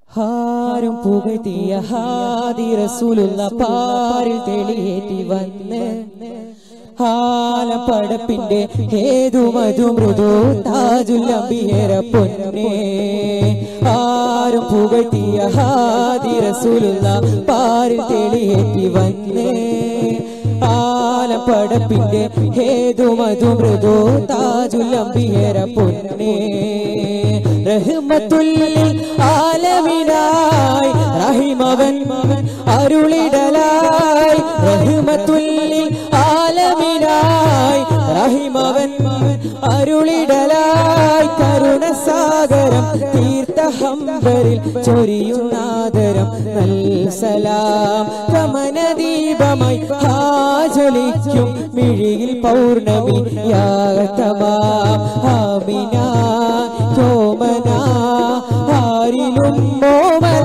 ഹാരും പുകഴ്ത്തിയ ഹാദി റസൂലുള്ള പാരിൽ തെളിയേറ്റി വന്ന് ഹാലപ്പടപ്പിന്റെ ഹേതുമതു മൃദു താജുല്ലംബിയേര പൊന്നേ ആരും പുകഴ്ത്തിയ ഹാദി റസൂലുള്ള പാരിൽ തെളിയേറ്റി വന്ന് ആലപ്പടപ്പിന്റെ ഹേതുമതു മൃദു താജുല്ലംബിയേര പൊന്നേ റഹ്മത്തുല്ലിൽ ആലമിനായി റഹിമവൻ അരുളിടലായി റഹ്മത്തുല്ലിൽ ആലമിനായി റഹിമവൻ അരുളിടലായി കരുണസാഗരം തീർത്ഥഹംബരിൽ ചൊരിയുന്നാദരം നൽസലാം കമനദീപമായി ഹാജലിക്കും മിഴിയിൽ പൗർണമി യാതമാം ആമിന ചോമന ആരിലും മോമല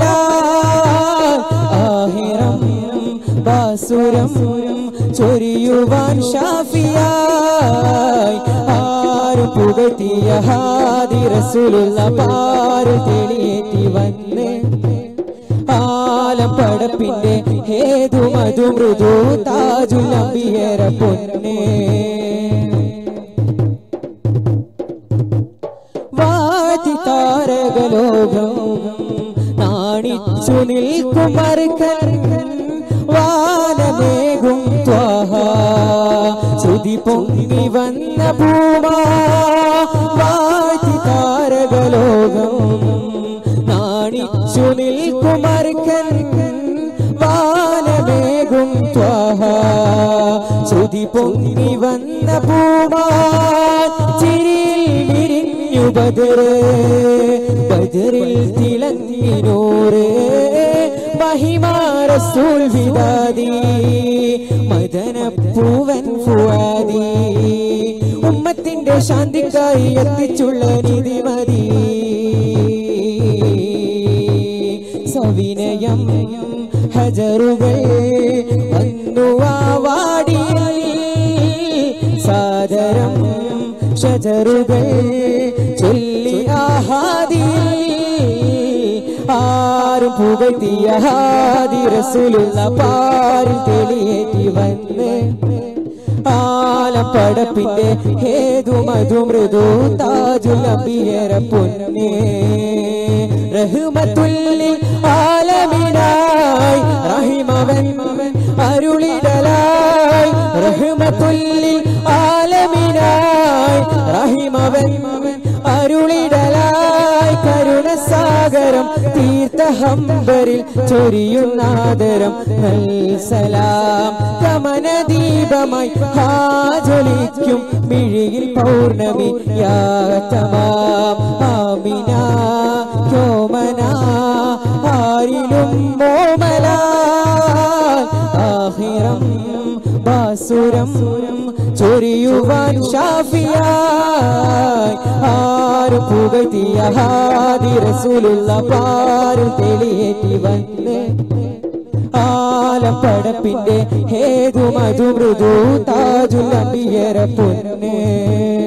ആഹിറം ബാസുരം ചൊരിയുവാൻ ഷാഫിയായി ആരും പുകഴ്ത്തിയ ഹാദി റസൂലുള്ള പാരു തെളിയേറ്റി വന്ന് ആലം പടപ്പിന്റെ ഹേതു മധു മൃദു താജുലംബിയര പൊന്നേ വാതി താരകലോകം നാണിച്ചു നിൽക്കും മറുക്കൻ വാനമേകും ത്വാഹ ശ്രുതി പൊങ്ങി വന്ന ഭൂമാ വാതി താരകലോകം നാണിച്ചു നിൽക്കും മറുക്കൻ വാനമേകും ത്വാഹ ശ്രുതി പൊങ്ങി വന്ന ഭൂമാ ചിരിയിൽ വിരിഞ്ഞു ബദറ് ബദറിൽ തിളങ്ങിനൂറ് മഹിമാറസൂൽ വിദാദി മദനപ്പൂവൻ ഫുവാദി ഉമ്മത്തിന്റെ ശാന്തിക്കായി എത്തിച്ചുള്ള നിധിമതി സവിനയം ഹജറുകൾ വന്നു ആ വാടിയിൽ സാദരം ഷജറുകൾ ചൊല്ലി ആഹാദി ആരും പുകഴ്ത്തിയ ഹാദി റസൂലുള്ള പാരിൽ തെളിയേറ്റി വന്ന് ആലപ്പടപ്പിന്റെ ഹേതു മധു മൃദു താജുലബിയര പൊന്നേ റഹ്മത്തുല്ലിൽ ആലമിനായി റഹിമവൻ അരുളിടലായി റഹ്മത്തുല്ലിൽ ആലമിനായി റഹിമവൻ അരുളിടലായി കരുണസാഗരം തീർത്ഥഹംബരിൽ ചൊരിയുന്നാദരം സലാം കമനദീപമായി ഹാജലിക്കും മിഴിയിൽ പൗർണമി യാതമാം ആമിന ചോമന ആരിലും മോമല ആഹിറം ബാസുരം ചൊരിയുവാൻ ഷാഫിയായി ആരും പുകഴ്ത്തിയ ഹാദി റസൂലുള്ള പാരും തെളിയേറ്റി വന്ന് ആലപ്പടപ്പിന്റെ ഹേതു മധു മൃദു താജുലംബിയര പൊന്നേ